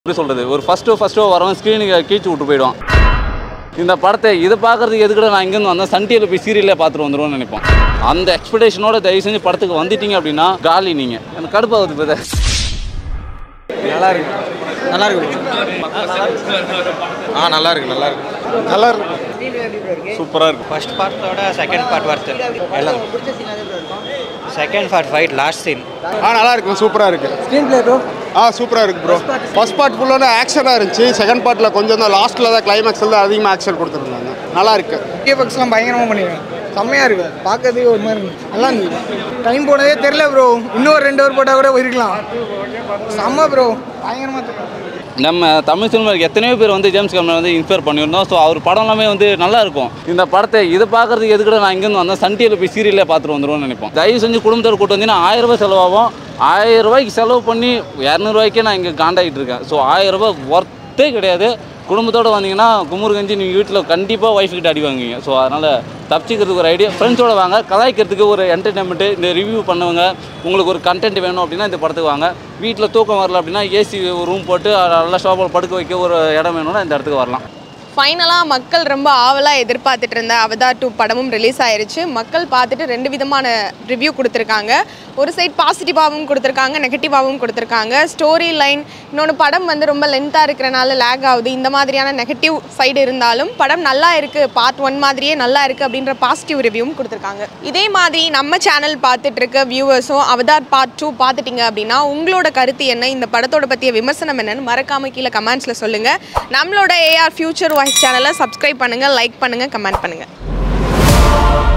எப்படி சொல்கிறது ஒரு ஃபஸ்ட்டோ ஃபஸ்ட்டோ வரவன் ஸ்க்ரீனுக்கு கீழ்ச்சி விட்டு போயிடுவான் இந்த படத்தை இதை பார்க்கறதுக்கு எதுக்கிட நான் இங்கேருந்து வந்தேன் சன் டிவியில் போய் சீரியலே பார்த்துட்டு வந்துருவோம்னு நினைப்போம் அந்த எக்ஸ்பெக்டேஷனோட தயவு செஞ்சு படத்துக்கு வந்துட்டீங்க அப்படின்னா காலி நீங்கள் எனக்கு கடுப்பாகுது இப்போ நல்லா இருக்கு நல்லா இருக்கு ஆ நல்லா இருக்கு நல்லா இருக்கு நல்லா இருக்கு சூப்பராக இருக்கு ஃபர்ஸ்ட் பார்ட்டோட செகண்ட் பார்ட் வருது எல்லாம் second part fight last scene ஆ நல்லா இருக்கு சூப்பராக இருக்கு ஸ்க்ரீன் பிளே ப்ரோ ஆ சூப்பராக இருக்கு ப்ரோ ஃபர்ஸ்ட் பார்ட் ஃபுல்லாக ஆக்ஷனாக இருந்துச்சு செகண்ட் பார்ட்டில் கொஞ்சம் தான் லாஸ்ட்டில் தான் கிளைமேக்ஸில் தான் அதிகமாக ஆக்ஷன் கொடுத்துருந்தாங்க நல்லா இருக்கு விஎஃப்எக்ஸ்லாம் பயங்கரமாக பண்ணிருக்கேன் செம்மையாக இருக்கு பார்க்கறதுக்கு ஒரு மாதிரி இருக்கு. நல்லா இருந்துச்சு டைம் போனதே தெரில ப்ரோ இன்னொரு ரெண்டு ஹவர் போட்டால் கூட போயிருக்கலாம் செம்ம ப்ரோ பயங்கரமாக இருக்கு நம்ம தமிழ் சினிமாவுக்கு எத்தனையோ பேர் வந்து ஜேம்ஸ் கேமரா வந்து இன்ஸ்பயர் பண்ணியிருந்தோம் ஸோ அவர் படம் எல்லாமே வந்து நல்லா இருக்கும் இந்த படத்தை இதை பார்க்கறதுக்கு எதுக்கிட நான் இங்கேருந்து வந்தேன் சன் டிவியில் போய் சீரியலே பார்த்துட்டு வந்துருவோம்னு நினைப்போம் தயவு செஞ்சு குடும்பத்தோட கூட்டு வந்தீங்கன்னா ஆயிரம் ரூபாய் செலவாகும் ஆயிரம் ரூபாய்க்கு செலவு பண்ணி இரநூறுவாய்க்கே நான் இங்கே காண்டாகிட்டு இருக்கேன் ஸோ ஆயிரம் ரூபாய் ஒர்த்தே கிடையாது குடும்பத்தோடு வந்தீங்கன்னா குமுறு கஞ்சி நீங்கள் வீட்டில் கண்டிப்பாக ஒய்ஃப் கிட்ட அடி வாங்குவீங்க ஸோ அதனால் தப்பிச்சிக்கிறதுக்கு ஒரு ஐடியா ஃப்ரெண்ட்ஸோட வாங்க கலாய்க்கிறதுக்கு ஒரு என்டர்டைன்மெண்ட்டு இந்த ரிவ்யூ பண்ணுவங்க உங்களுக்கு ஒரு கண்டென்ட் வேணும் அப்படின்னா இந்த படத்துக்கு வாங்க வீட்டில் தூக்கம் வரல அப்படின்னா ஏசி ரூம் போட்டு நல்லா ஷோப்பில் படுக்க வைக்க ஒரு இடம் வேணும்னா இந்த இடத்துக்கு வரலாம் ஃபைனலாக மக்கள் ரொம்ப ஆவலாக எதிர்பார்த்துட்டு இருந்த அவதார் டூ படமும் ரிலீஸ் ஆயிருச்சு மக்கள் பார்த்துட்டு ரெண்டு விதமான ரிவ்யூ கொடுத்துருக்காங்க ஒரு சைட் பாசிட்டிவாகவும் கொடுத்துருக்காங்க நெகட்டிவாகவும் கொடுத்துருக்காங்க ஸ்டோரி லைன் இன்னொன்று படம் வந்து ரொம்ப லென்த்தாக இருக்கிறனால லேக் ஆகுது இந்த மாதிரியான நெகட்டிவ் சைடு இருந்தாலும் படம் நல்லா இருக்குது பார்ட் ஒன் மாதிரியே நல்லா இருக்குது அப்படின்ற பாசிட்டிவ் ரிவ்யூவும் கொடுத்துருக்காங்க இதே மாதிரி நம்ம சேனல் பார்த்துட்டு இருக்க வியூவர்ஸும் அவதார் பார்ட் டூ பார்த்துட்டீங்க அப்படின்னா உங்களோட கருத்து என்ன இந்த படத்தோட பற்றிய விமர்சனம் என்னன்னு மறக்காம கீழே கமெண்ட்ஸில் சொல்லுங்கள் நம்மளோட ஏஆர் ஃபியூச்சர் வாய்ஸ் சேனலை சப்ஸ்கிரைப் பண்ணுங்கள் லைக் பண்ணுங்கள் கமெண்ட் பண்ணுங்கள்